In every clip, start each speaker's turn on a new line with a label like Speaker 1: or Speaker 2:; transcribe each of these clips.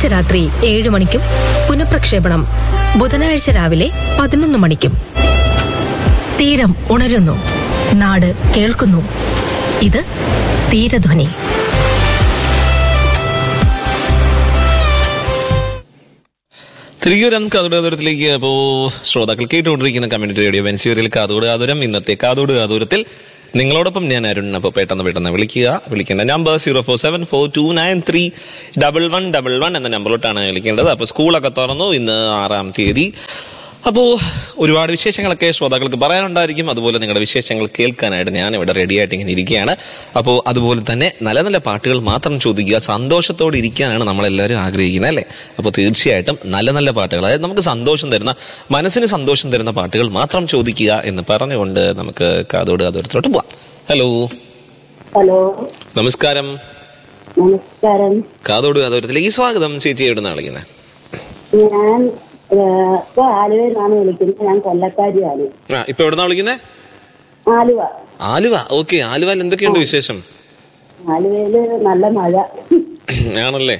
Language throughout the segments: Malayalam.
Speaker 1: ചൊവ്വാഴ്ച രാത്രി ഏഴ് മണിക്കും പുനഃപ്രക്ഷേപണം ബുധനാഴ്ച രാവിലെ പതിനൊന്ന് മണിക്കും തീരം ഉണരുന്നു നാട് കേൾക്കുന്നു ഇത് തീരധ്വനി
Speaker 2: തിരികെ കാതോട് കാതോരത്തിലേക്ക് അപ്പോ ശ്രോതാക്കൾ കേട്ടുകൊണ്ടിരിക്കുന്ന കമ്മ്യൂണിറ്റി റേഡിയോ വെൻസിയറിൽ കാതോട് കാതോരം ഇന്നത്തെ കാതോട് കാതോരത്തിൽ നിങ്ങളോടൊപ്പം ഞാൻ അരുൺ അപ്പോൾ പെട്ടെന്ന് പെട്ടെന്ന് വിളിക്കുക വിളിക്കേണ്ട number zero four seven four two nine three double one double one എന്ന നമ്പറിലോട്ടാണ് വിളിക്കേണ്ടത് അപ്പോൾ സ്കൂളൊക്കെ തുറന്നു ഇന്ന് ആറാം തീയതി അപ്പോൾ ഒരുപാട് വിശേഷങ്ങളൊക്കെ ശ്രോതാക്കൾക്ക് പറയാനുണ്ടായിരിക്കും അതുപോലെ നിങ്ങളുടെ വിശേഷങ്ങൾ കേൾക്കാനായിട്ട് ഞാൻ ഇവിടെ റെഡി ആയിട്ട് ഇങ്ങനെ ഇരിക്കുകയാണ് അപ്പോൾ അതുപോലെ തന്നെ നല്ല നല്ല പാട്ടുകൾ മാത്രം ചോദിക്കുക സന്തോഷത്തോടെ ഇരിക്കാനാണ് നമ്മളെല്ലാവരും ആഗ്രഹിക്കുന്നത് അല്ലേ അപ്പോൾ തീർച്ചയായിട്ടും നല്ല നല്ല പാട്ടുകൾ അതായത് നമുക്ക് സന്തോഷം തരുന്ന മനസ്സിന് സന്തോഷം തരുന്ന പാട്ടുകൾ മാത്രം ചോദിക്കുക എന്ന് പറഞ്ഞുകൊണ്ട് നമുക്ക് കാതോട് കാതോരത്തിലോട്ട് പോവാം ഹലോ
Speaker 3: ഹലോ
Speaker 2: നമസ്കാരം
Speaker 3: നമസ്കാരം
Speaker 2: കാതോട് കാതോരത്തിലേക്ക് സ്വാഗതം ചേച്ചി എവിടുന്നാണ് വിളിക്കുന്നത്
Speaker 3: ഞാൻ ഏഹ്, ഇപ്പൊ ആലുവയിൽ നിന്നാണ് വിളിക്കുന്നത് ഞാൻ കൊല്ലക്കാരിയാണ്
Speaker 2: ആ ഇപ്പൊ എവിടുന്നാ വിളിക്കുന്നത്
Speaker 3: ആലുവ
Speaker 2: ആലുവ ഓക്കെ ആലുവയിൽ എന്തൊക്കെയുണ്ട് വിശേഷം
Speaker 3: ആലുവയില് നല്ല മഴ
Speaker 2: ആണല്ലേ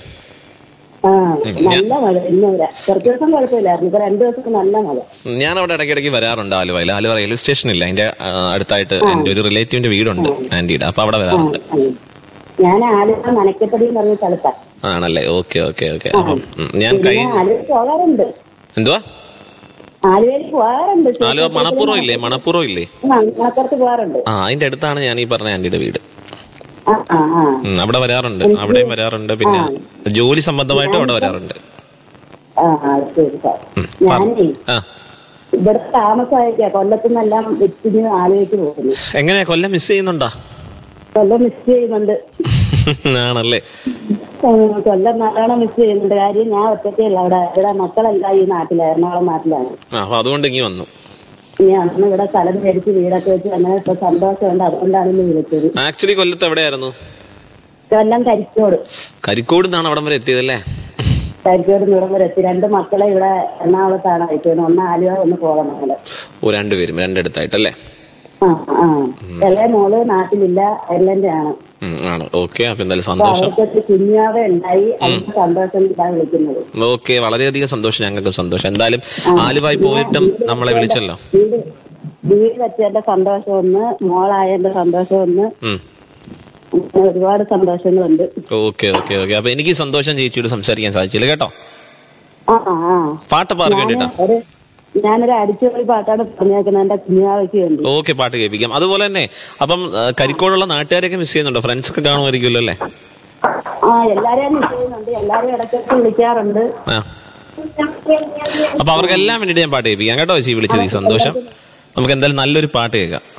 Speaker 3: ആ നല്ല മഴ ഇന്ന് വരെ കുറച്ച് ദിവസം കുഴപ്പമില്ലായിരുന്നു ഇപ്പൊ രണ്ടു ദിവസം നല്ല മഴ
Speaker 2: ഞാൻ അവിടെ ഇടയ്ക്കിടയ്ക്ക് വരാറുണ്ട് ആലുവയിൽ ആലുവ റെയിൽവേ സ്റ്റേഷൻ ഇല്ല അതിന്റെ ആ, അടുത്തായിട്ട് എന്റെ ഒരു റിലേറ്റീവിന്റെ വീടുണ്ട് ആന്റിയുടെ അപ്പൊ അവിടെ വരാറുണ്ട്
Speaker 3: ഉം. ഞാൻ ആലുവ മനക്കപ്പടി എന്ന് പറഞ്ഞ സ്ഥലത്താണ്
Speaker 2: ആണല്ലേ ഓക്കെ ഓക്കെ ഓക്കെ അപ്പം ഉം, ഞാൻ കൈ
Speaker 3: പിന്നെ ആലുവ പോകാറുണ്ട്
Speaker 2: എന്തുവാ
Speaker 3: ആലുവയിൽ പോകാറുണ്ട്
Speaker 2: ആലുവ മണപ്പുറം ഇല്ലേ മണപ്പുറം ഇല്ലേ
Speaker 3: മണപ്പുറത്ത് പോകാറുണ്ട്
Speaker 2: ആ അതിന്റെ അടുത്താണ് ഞാൻ ഈ പറഞ്ഞ ആന്റിയുടെ വീട്
Speaker 3: ആ ആ ആ
Speaker 2: ഉം, അവിടെ വരാറുണ്ട് അവിടെയും വരാറുണ്ട് പിന്നെ ജോലി സംബന്ധമായിട്ടും അവിടെ വരാറുണ്ട്
Speaker 3: ആ ആ ശരി സാർ
Speaker 2: ഉം, പറ.
Speaker 3: ഞാനേ
Speaker 2: ആ
Speaker 3: ഇവിടെ താമസമായിരിക്കാം കൊല്ലത്തുനിന്നെല്ലാം വെച്ചിന് ആലോചിച്ച് പോകുന്നു
Speaker 2: എങ്ങനെയാ കൊല്ലം മിസ് ചെയ്യുന്നുണ്ടോ
Speaker 3: കൊല്ലം മിസ് ചെയ്യുന്നുണ്ട്
Speaker 2: ആണല്ലേ
Speaker 3: ഉം, കൊല്ലം നല്ലോണം മിസ് ചെയ്യുന്നുണ്ട് കാര്യം ഞാൻ ഒറ്റയ്ക്കല്ല അവിടെ ഇവിടെ മക്കളെല്ലാം ഈ നാട്ടിലാണ് എറണാകുളം നാട്ടിലാണ്
Speaker 2: ആ അപ്പൊ അതുകൊണ്ട് ഇങ്ങി വന്നു
Speaker 3: ഇനി അന്ന് ഇവിടെ സ്ഥലം മേടിച്ച് വീടൊക്കെ വെച്ച് അങ്ങനെ ഇപ്പൊ സന്തോഷമുണ്ട് അതുകൊണ്ടാണ് ഇന്ന് വിളിച്ചത്
Speaker 2: ആക്ച്വലി കൊല്ലത്ത് എവിടെയായിരുന്നു
Speaker 3: കൊല്ലം കരിക്കോട്
Speaker 2: കരിക്കോട് നിന്നാണ് അവിടം വരെ എത്തിയതല്ലേ
Speaker 3: കരിക്കോട് നിറം വരെ എത്തി രണ്ട് മക്കളെ ഇവിടെ എറണാകുളത്താണ് അയച്ചത് ഒന്ന് ആലുവ ഒന്ന് പോകാൻ മകള്
Speaker 2: ഓ രണ്ടുപേരും രണ്ടിടത്തായിട്ടല്ലേ
Speaker 3: ആ ആ ഇളയ മോള് നാട്ടിലില്ല അയർലൻഡ് ആണ്
Speaker 2: ഉം, ആണ് ഓക്കെ അപ്പൊ എന്തായാലും
Speaker 3: അപ്പൊ
Speaker 2: സന്തോഷം
Speaker 3: അവർക്കൊക്കെ കുഞ്ഞാവ ഉണ്ടായി അതിന് സന്തോഷം ഇതാണ് വിളിക്കുന്നത്
Speaker 2: ഓക്കെ വളരെയധികം സന്തോഷം ഞങ്ങൾക്കും സന്തോഷം എന്തായാലും ആലുവായി പോയിട്ടും നമ്മളെ വിളിച്ചല്ലോ
Speaker 3: വീട് വീട് വെച്ചതിന്റെ സന്തോഷം ഒന്ന് മോളായതിന്റെ സന്തോഷം ഒന്ന്
Speaker 2: ഉം.
Speaker 3: അങ്ങനെ ഒരുപാട് സന്തോഷങ്ങളുണ്ട്
Speaker 2: ഓക്കെ ഓക്കെ ഓക്കെ അപ്പൊ എനിക്ക് സന്തോഷം ചേച്ചിയോട് സംസാരിക്കാൻ സാധിച്ചില്ല കേട്ടോ
Speaker 3: ആ ആ ആ
Speaker 2: പാട്ട് പാർക്ക്
Speaker 3: ഞാന്
Speaker 2: വേണ്ടിട്ടാ
Speaker 3: ഒരു ഞാനൊരു അടിച്ചുപൊളി പാട്ടാണ് പറഞ്ഞേക്കുന്നത് എന്റെ കുഞ്ഞാവയ്ക്ക് വേണ്ടി
Speaker 2: ഓക്കെ പാട്ട് കേൾപ്പിക്കാം അതുപോലെ തന്നെ അപ്പം ആ, കരിക്കോടുള്ള നാട്ടുകാരെയൊക്കെ മിസ് ചെയ്യുന്നുണ്ടോ ഫ്രണ്ട്സ് ഒക്കെ കാണുമായിരിക്കുമല്ലോ അല്ലേ
Speaker 3: ആ എല്ലാരെയും മിസ് ചെയ്യുന്നുണ്ട് എല്ലാരെയും ഇടയ്ക്കൊക്കെ വിളിക്കാറുണ്ട്
Speaker 2: ആ അപ്പൊ അവർക്കെല്ലാം വേണ്ടിയിട്ട് ഞാൻ പാട്ട് കേൾപ്പിക്കാം കേട്ടോ ചേച്ചി വിളിച്ചത് ഈ സന്തോഷം നമുക്ക് എന്തായാലും നല്ലൊരു പാട്ട് കേൾക്കാം